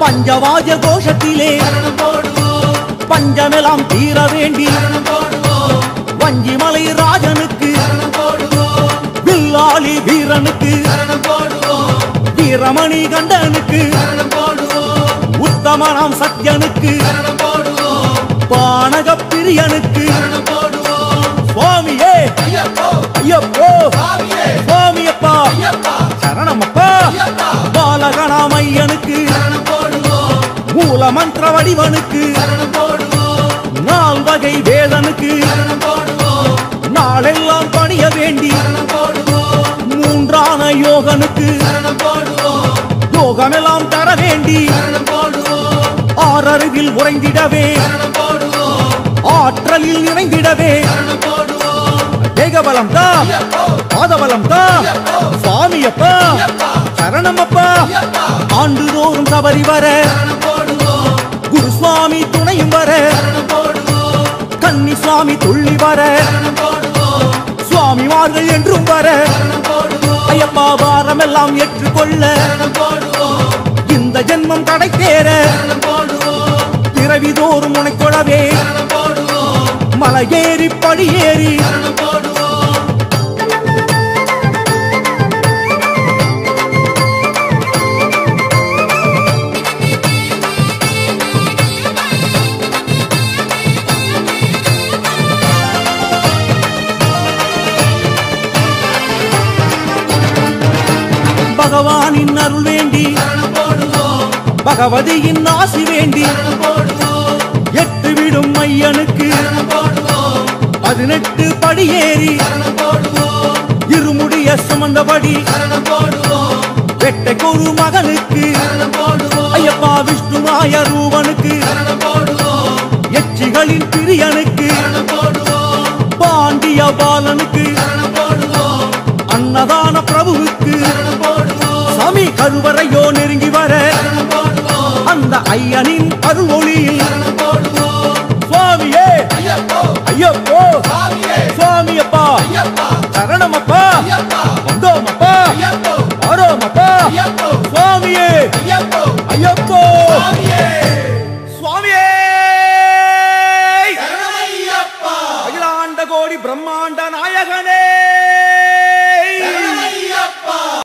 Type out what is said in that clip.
பஞ்சவாஜ கோஷத்திலே சரணம் போடுவோம் பஞ்சமெல்லாம் தீர வேண்டி சரணம் போடுவோம் வஞ்சிமலை ராஜனுக்கு சரணம் போடுவோம் வில்லாளி வீரனுக்கு சரணம் போடுவோம் வீரமணி கண்டனுக்கு சரணம் போடுவோம் உத்தமனாம் சத்யனுக்கு சரணம் போடுவோம் பானக பிரியனுக்கு சரணம் போடுவோம் சுவாமியே ஐயப்போ ஐயப்போ சாமியே சுவாமியப்பா ஐயப்பா சரணமப்பா ஐயப்பா பாலகணாமையனுக்கு சரணம் போடுவோம் மூல மந்திர வடிவனுக்கு சரணம் போடுவோம் நால் வகை வேதனுக்கு சரணம் போடுவோம் நாளெல்லாம் பணிய வேண்டி சரணம் போடுவோம் மூன்றான யோகனுக்கு சரணம் போடுவோம் யோகமெல்லாம் தர வேண்டி சரணம் போடுவோம் ஆறறிவில் உறைந்திடவே சரணம் போடுவோம் ஆற்றலில் நிறைந்திடவே சரணம் போடுவோம் தேகபலம் தா ஐயப்போ பாதபலம் தா சுவாமியப்பா ஐயப்பா சரணமப்பா ஐயப்பா ஆண்டுதோறும் சபரி வர சரணம் போடுவோம் குரு சுவாமி துணையும் வர சரணம் போடுவோம் கன்னி சுவாமி துள்ளி வர சரணம் போடுவோம் சுவாமிமார்கள் என்றும் வர சரணம் போடுவோம் ஐயப்பா வாரமெல்லாம் ஏற்றுக்கொள்ள சரணம் போடுவோம் இந்த ஜென்மம் கடை தேர சரணம் போடுவோம் பிறவிதோறும் உனைக்கொழவே சரணம் போடுவோம் மலையேறி படியேறி சரணம் போடுவோம் பகவானின் அருள் வேண்டி சரணம் போடுவோம் பகவதியின் ஆசி வேண்டி சரணம் போடுவோம் எட்டு விடும் மையனுக்கு சரணம் போடுவோம் பதினெட்டு படியேறி சரணம் போடுவோம் இருமுடிய சுமந்தபடி சரணம் போடுவோம் வெட்டைக்கொரு மகனுக்கு சரணம் போடுவோம் ஐயப்பா விஷ்ணுமாய ரூபனுக்கு சரணம் போடுவோம் எச்சிகளின் பிரியனுக்கு சரணம் போடுவோம் பாண்டிய பாலனுக்கு சரணம் போடுவோம் அன்னதான பிரபுவுக்கு சரணம் போடுவோம் சாமி கருவறையோ நெருங்கி வர சரணம் போடுவோம் அந்த ஐயனின் அருள் ஒளியில் சரணம் போடுவோம் சுவாமியே ஐயப்போ ஐயப்போ சாமியே சுவாமியப்பா ஐயப்பா சரணமப்பா ஐயப்பா வந்தோமப்பா ஐயப்போ ஆரோமப்பா ஐயப்போ சுவாமியே ஐயப்போ ஐயப்போ சாமியே